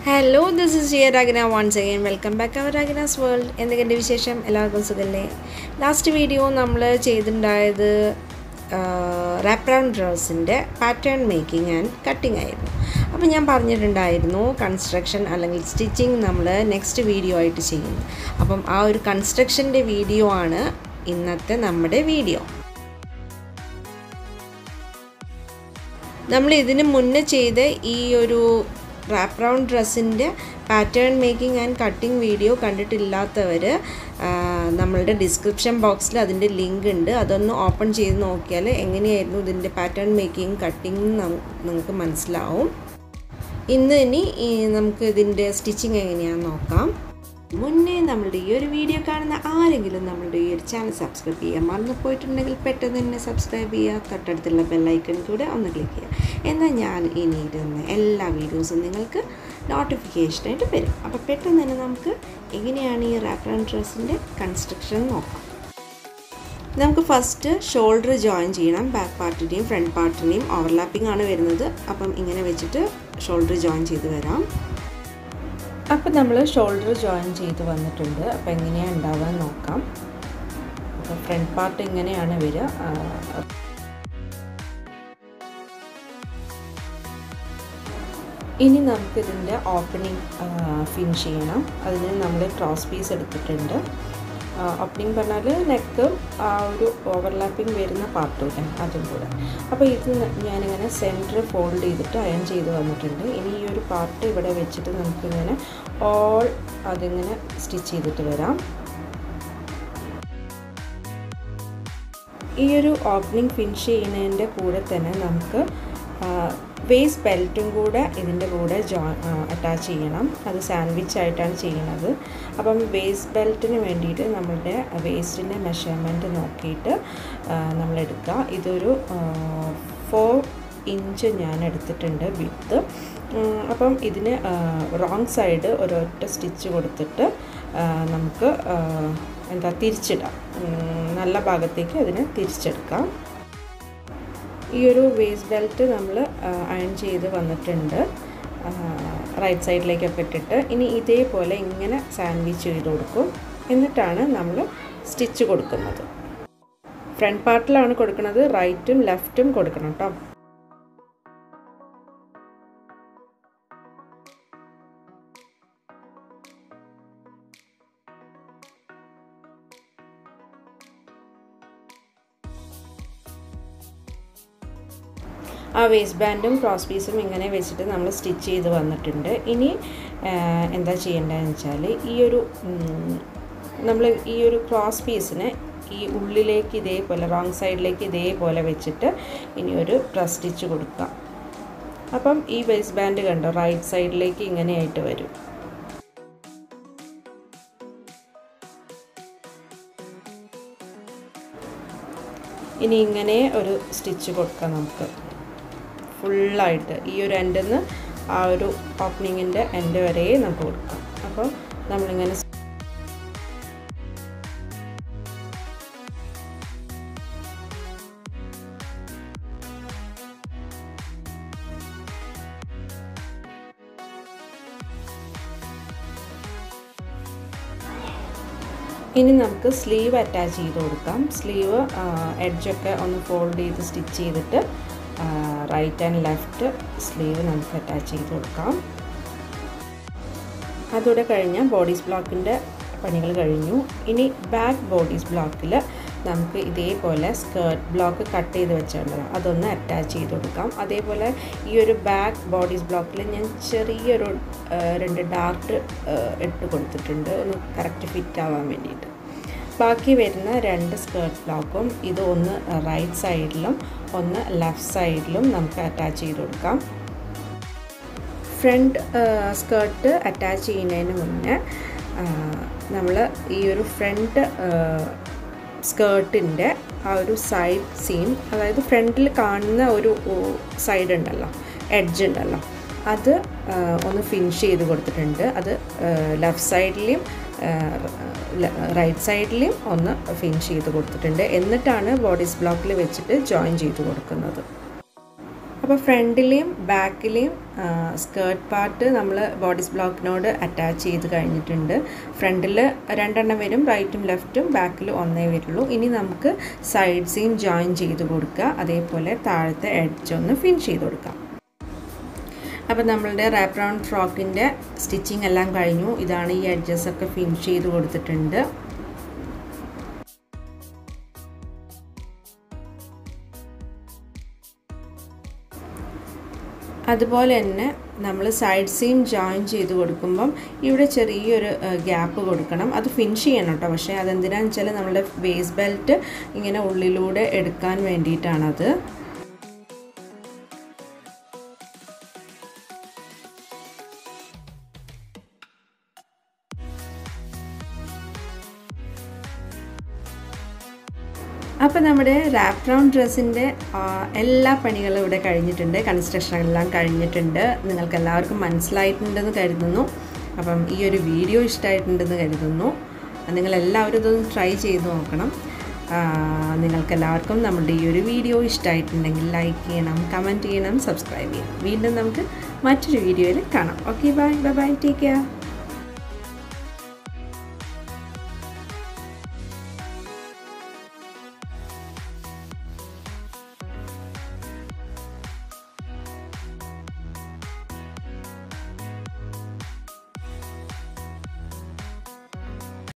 hello this is Jiya Ragina once again welcome back our Ragina's world എന്തൊക്കെയുണ്ട് വിശേഷം എല്ലാവർക്കും സുഖല്ലേ ലാസ്റ്റ് വീഡിയോ നമ്മൾ ചെയ്തിട്ടുണ്ടായത് റാപ്പ് റൗണ്ട് ഡ്രസ്സിൻ്റെ പാറ്റേൺ മേക്കിംഗ് ആൻഡ് കട്ടിംഗ് ആയിരുന്നു അപ്പോൾ ഞാൻ പറഞ്ഞിട്ടുണ്ടായിരുന്നു കൺസ്ട്രക്ഷൻ അല്ലെങ്കിൽ സ്റ്റിച്ചിങ് നമ്മൾ നെക്സ്റ്റ് വീഡിയോ ആയിട്ട് ചെയ്യുന്നു അപ്പം ആ ഒരു കൺസ്ട്രക്ഷൻ്റെ വീഡിയോ ആണ് ഇന്നത്തെ നമ്മുടെ വീഡിയോ നമ്മൾ ഇതിന് മുന്നേ ചെയ്ത ഈ ഒരു റാപ്പ് റൗണ്ട് ഡ്രസ്സിൻ്റെ pattern making and cutting video കണ്ടിട്ടില്ലാത്തവർ നമ്മളുടെ ഡിസ്ക്രിപ്ഷൻ ബോക്സിൽ അതിൻ്റെ ലിങ്ക് ഉണ്ട് അതൊന്ന് ഓപ്പൺ ചെയ്ത് നോക്കിയാൽ എങ്ങനെയായിരുന്നു ഇതിൻ്റെ പാറ്റേൺ മേക്കിംഗ് കട്ടിംഗ് നിങ്ങൾക്ക് മനസ്സിലാവും ഇന്ന് ഇനി ഈ നമുക്ക് ഇതിൻ്റെ സ്റ്റിച്ചിങ് എങ്ങനെയാണെന്ന് നോക്കാം മുന്നേ നമ്മളുടെ ഈ ഒരു വീഡിയോ കാണുന്ന ആരെങ്കിലും നമ്മളുടെ ഈ ഒരു ചാനൽ സബ്സ്ക്രൈബ് ചെയ്യുക മറന്നു പോയിട്ടുണ്ടെങ്കിൽ പെട്ടെന്ന് തന്നെ സബ്സ്ക്രൈബ് ചെയ്യുക തൊട്ടടുത്തുള്ള ബെല്ലൈക്കൺ കൂടെ ഒന്ന് ക്ലിക്ക് ചെയ്യുക എന്നാൽ ഞാൻ ഇനി ഇടുന്ന എല്ലാ വീഡിയോസും നിങ്ങൾക്ക് നോട്ടിഫിക്കേഷനായിട്ട് വരും അപ്പോൾ പെട്ടെന്ന് തന്നെ നമുക്ക് എങ്ങനെയാണ് ഈ റാപ്പ് ആൻഡ് ഡ്രസ്സിൻ്റെ കൺസ്ട്രക്ഷൻ നോക്കാം നമുക്ക് ഫസ്റ്റ് ഷോൾഡർ ജോയിൻ ചെയ്യണം ബാക്ക് പാർട്ടിൻ്റെയും ഫ്രണ്ട് പാർട്ടിൻ്റെയും ഓവർലാപ്പിംഗ് ആണ് വരുന്നത് അപ്പം ഇങ്ങനെ വെച്ചിട്ട് ഷോൾഡർ ജോയിൻ ചെയ്ത് വരാം അപ്പോൾ നമ്മൾ ഷോൾഡർ ജോയിൻ ചെയ്ത് വന്നിട്ടുണ്ട് അപ്പോൾ എങ്ങനെയാണ് ഉണ്ടാവുക നോക്കാം അപ്പോൾ ഫ്രണ്ട് പാർട്ട് ഇങ്ങനെയാണ് വരിക ഇനി നമുക്കിതിൻ്റെ ഓപ്പണിംഗ് ഫിനിഷ് ചെയ്യണം അതിന് നമ്മൾ ക്രോസ് പീസ് എടുത്തിട്ടുണ്ട് ഓപ്പണിംഗ് പറഞ്ഞാൽ നെക്കും ആ ഒരു ഓവർലാപ്പിംഗ് വരുന്ന പാർട്ടൂടെ അതും കൂടെ അപ്പോൾ ഇത് ഞാനിങ്ങനെ സെൻറ്റർ ഫോൾഡ് ചെയ്തിട്ട് അയൺ ചെയ്ത് വന്നിട്ടുണ്ട് ഇനി ഈ ഒരു പാർട്ട് ഇവിടെ വെച്ചിട്ട് നമുക്കിങ്ങനെ ഓൾ അതിങ്ങനെ സ്റ്റിച്ച് ചെയ്തിട്ട് വരാം ഈ ഒരു ഓപ്പണിംഗ് ഫിനിഷ് ചെയ്യുന്നതിൻ്റെ കൂടെ തന്നെ നമുക്ക് വേസ്റ്റ് ബെൽറ്റും കൂടെ ഇതിൻ്റെ കൂടെ ജോ അറ്റാച്ച് ചെയ്യണം അത് സാൻഡ്വിച്ച് ആയിട്ടാണ് ചെയ്യുന്നത് അപ്പം വേസ്റ്റ് ബെൽറ്റിന് വേണ്ടിയിട്ട് നമ്മളുടെ വേസ്റ്റിൻ്റെ മെഷർമെൻറ്റ് നോക്കിയിട്ട് നമ്മൾ എടുക്കുക ഇതൊരു ഫോർ ഇഞ്ച് ഞാൻ എടുത്തിട്ടുണ്ട് വിത്ത് അപ്പം ഇതിന് റോങ് സൈഡ് ഒരൊറ്റ സ്റ്റിച്ച് കൊടുത്തിട്ട് നമുക്ക് എന്താ തിരിച്ചിടാം നല്ല ഭാഗത്തേക്ക് അതിനെ തിരിച്ചെടുക്കാം ഈ ഒരു വേസ്റ്റ് ബെൽറ്റ് നമ്മൾ അയൺ ചെയ്ത് വന്നിട്ടുണ്ട് റൈറ്റ് സൈഡിലേക്കൊക്കെ ഇട്ടിട്ട് ഇനി ഇതേപോലെ ഇങ്ങനെ സാൻഡ്വിച്ച് ചെയ്ത് കൊടുക്കും എന്നിട്ടാണ് നമ്മൾ സ്റ്റിച്ച് കൊടുക്കുന്നത് ഫ്രണ്ട് പാർട്ടിലാണ് കൊടുക്കുന്നത് റൈറ്റും ലെഫ്റ്റും കൊടുക്കണം കേട്ടോ ആ വേസ്റ്റ് ബാൻഡും ക്രോസ് പീസും ഇങ്ങനെ വെച്ചിട്ട് നമ്മൾ സ്റ്റിച്ച് ചെയ്ത് വന്നിട്ടുണ്ട് ഇനി എന്താ ചെയ്യേണ്ടതെന്ന് വെച്ചാൽ ഈ ഒരു നമ്മൾ ഈ ഒരു ക്രോസ് പീസിനെ ഈ ഉള്ളിലേക്ക് ഇതേപോലെ റോങ് സൈഡിലേക്ക് ഇതേപോലെ വെച്ചിട്ട് ഇനി ഒരു പ്രസ് സ്റ്റിച്ച് കൊടുക്കാം അപ്പം ഈ വേസ്റ്റ് ബാൻഡ് കണ്ടോ റൈറ്റ് സൈഡിലേക്ക് ഇങ്ങനെയായിട്ട് വരും ഇനി ഇങ്ങനെ ഒരു സ്റ്റിച്ച് കൊടുക്കാം നമുക്ക് ഫുള്ളായിട്ട് ഈ ഒരു എൻഡിൽ നിന്ന് ആ ഒരു ഓപ്പണിങ്ങിൻ്റെ എൻഡ് വരെ നമുക്ക് കൊടുക്കാം അപ്പോൾ നമ്മളിങ്ങനെ ഇനി നമുക്ക് സ്ലീവ് അറ്റാച്ച് ചെയ്ത് കൊടുക്കാം സ്ലീവ് എഡ്ജൊക്കെ ഒന്ന് ഫോൾഡ് ചെയ്ത് സ്റ്റിച്ച് ചെയ്തിട്ട് റൈറ്റ് ആൻഡ് ലെഫ്റ്റ് സ്ലീവ് നമുക്ക് അറ്റാച്ച് ചെയ്ത് കൊടുക്കാം അതോടെ കഴിഞ്ഞാൽ ബോഡീസ് ബ്ലോക്കിൻ്റെ പണികൾ കഴിഞ്ഞു ഇനി ബാക്ക് ബോഡീസ് ബ്ലോക്കിൽ നമുക്ക് ഇതേപോലെ സ്കേർട്ട് ബ്ലോക്ക് കട്ട് ചെയ്ത് വെച്ചിട്ടുണ്ടല്ലോ അതൊന്ന് അറ്റാച്ച് ചെയ്ത് കൊടുക്കാം അതേപോലെ ഈ ഒരു ബാക്ക് ബോഡീസ് ബ്ലോക്കിൽ ഞാൻ ചെറിയൊരു രണ്ട് ഡാർട്ട് ഇട്ട് കൊടുത്തിട്ടുണ്ട് ഒന്ന് കറക്റ്റ് ഫിറ്റ് ആവാൻ വേണ്ടിയിട്ട് ബാക്കി വരുന്ന രണ്ട് സ്കേർട്ട് ബ്ലോക്കും ഇത് ഒന്ന് റൈറ്റ് സൈഡിലും ഒന്ന് ലെഫ്റ്റ് സൈഡിലും നമുക്ക് അറ്റാച്ച് ചെയ്ത് കൊടുക്കാം ഫ്രണ്ട് സ്കേർട്ട് അറ്റാച്ച് ചെയ്യുന്നതിന് മുന്നേ നമ്മൾ ഈ ഒരു ഫ്രണ്ട് സ്കേർട്ടിൻ്റെ ആ ഒരു സൈഡ് സീം അതായത് ഫ്രണ്ടിൽ കാണുന്ന ഒരു സൈഡ് ഉണ്ടല്ലോ എഡ്ജ് ഉണ്ടല്ലോ അത് ഒന്ന് ഫിനിഷ് ചെയ്ത് കൊടുത്തിട്ടുണ്ട് അത് ലെഫ്റ്റ് സൈഡിലെയും റൈറ്റ് സൈഡിലെയും ഒന്ന് ഫിനിഷ് ചെയ്ത് കൊടുത്തിട്ടുണ്ട് എന്നിട്ടാണ് ബോഡീസ് ബ്ലോക്കിൽ വെച്ചിട്ട് ജോയിൻ ചെയ്ത് കൊടുക്കുന്നത് അപ്പോൾ ഫ്രണ്ടിലെയും ബാക്കിലെയും സ്കേർട്ട് പാർട്ട് നമ്മൾ ബോഡീസ് ബ്ലോക്കിനോട് അറ്റാച്ച് ചെയ്ത് കഴിഞ്ഞിട്ടുണ്ട് ഫ്രണ്ടിൽ രണ്ടെണ്ണം വരും റൈറ്റും ലെഫ്റ്റും ബാക്കിൽ ഒന്നേ വരുള്ളൂ ഇനി നമുക്ക് സൈഡ് സീം ജോയിൻ ചെയ്ത് കൊടുക്കുക അതേപോലെ താഴത്തെ എഡ്ജ് ഒന്ന് ഫിനിഷ് ചെയ്ത് കൊടുക്കാം അപ്പോൾ നമ്മളുടെ റാപ്പ് റൗണ്ട് ഫ്രോക്കിൻ്റെ സ്റ്റിച്ചിങ് എല്ലാം കഴിഞ്ഞു ഇതാണ് ഈ എഡ്ജസ് ഒക്കെ ഫിനിഷ് ചെയ്ത് കൊടുത്തിട്ടുണ്ട് അതുപോലെ തന്നെ നമ്മൾ സൈഡ് സീം ജോയിൻ ചെയ്ത് കൊടുക്കുമ്പം ഇവിടെ ചെറിയൊരു ഗ്യാപ്പ് കൊടുക്കണം അത് ഫിനിഷ് ചെയ്യണം കേട്ടോ പക്ഷേ അതെന്തിനാണെന്ന് വെച്ചാൽ നമ്മുടെ വേസ്റ്റ് ബെൽറ്റ് ഇങ്ങനെ ഉള്ളിലൂടെ എടുക്കാൻ വേണ്ടിയിട്ടാണത് അപ്പോൾ നമ്മുടെ റാപ്പ് റൗണ്ട് ഡ്രസ്സിൻ്റെ എല്ലാ പണികളും ഇവിടെ കഴിഞ്ഞിട്ടുണ്ട് കൺസ്ട്രക്ഷൻ എല്ലാം കഴിഞ്ഞിട്ടുണ്ട് നിങ്ങൾക്ക് എല്ലാവർക്കും മനസ്സിലായിട്ടുണ്ടെന്ന് കരുതുന്നു അപ്പം ഈ ഒരു വീഡിയോ ഇഷ്ടമായിട്ടുണ്ടെന്ന് കരുതുന്നു നിങ്ങളെല്ലാവരും ഇതൊന്ന് ട്രൈ ചെയ്ത് നോക്കണം നിങ്ങൾക്ക് എല്ലാവർക്കും നമ്മുടെ ഈ ഒരു വീഡിയോ ഇഷ്ടമായിട്ടുണ്ടെങ്കിൽ ലൈക്ക് ചെയ്യണം കമൻറ്റ് ചെയ്യണം സബ്സ്ക്രൈബ് ചെയ്യണം വീണ്ടും നമുക്ക് മറ്റൊരു വീഡിയോയിൽ കാണാം okay bye bye bye take care